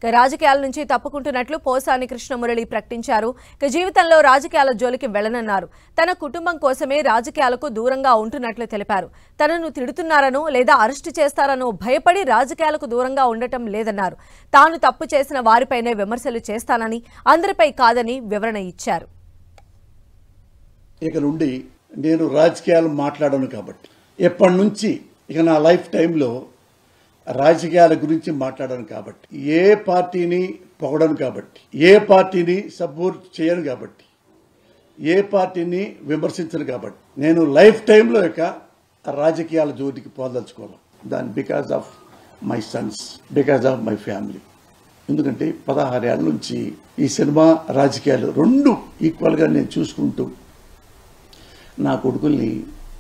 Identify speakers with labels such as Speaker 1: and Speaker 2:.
Speaker 1: ఇక రాజకీయాల నుంచి తప్పుకుంటున్నట్లు పోసాని కృష్ణమురళి ప్రకటించారు ఇక జీవితంలో రాజకీయాల జోలికి వెళ్లనన్నారు తన కుటుంబం కోసమే రాజకీయాలకు దూరంగా ఉంటున్నట్లు తెలిపారు తనను తిడుతున్నారనో లేదా అరెస్టు చేస్తారనో భయపడి రాజకీయాలకు దూరంగా ఉండటం లేదన్నారు తాను తప్పు చేసిన వారిపైనే విమర్శలు చేస్తానని అందరిపై కాదని వివరణ ఇచ్చారు
Speaker 2: ఇక నుండి నేను రాజకీయాలు మాట్లాడను కాబట్టి ఎప్పటి నుంచి ఇక నా లైఫ్ టైంలో రాజకీయాల గురించి మాట్లాడను కాబట్టి ఏ పార్టీని పొగడను కాబట్టి ఏ పార్టీని సపోర్ట్ చేయను కాబట్టి ఏ పార్టీని విమర్శించను కాబట్టి నేను లైఫ్ టైంలో ఇక రాజకీయాల జోలికి పోదలుచుకోవాలి దాని because of my sons because of my family ఎందుకంటే పదహారేళ్ల నుంచి ఈ సినిమా రాజకీయాలు రెండు ఈక్వల్గా నేను చూసుకుంటూ నా కొడుకుల్ని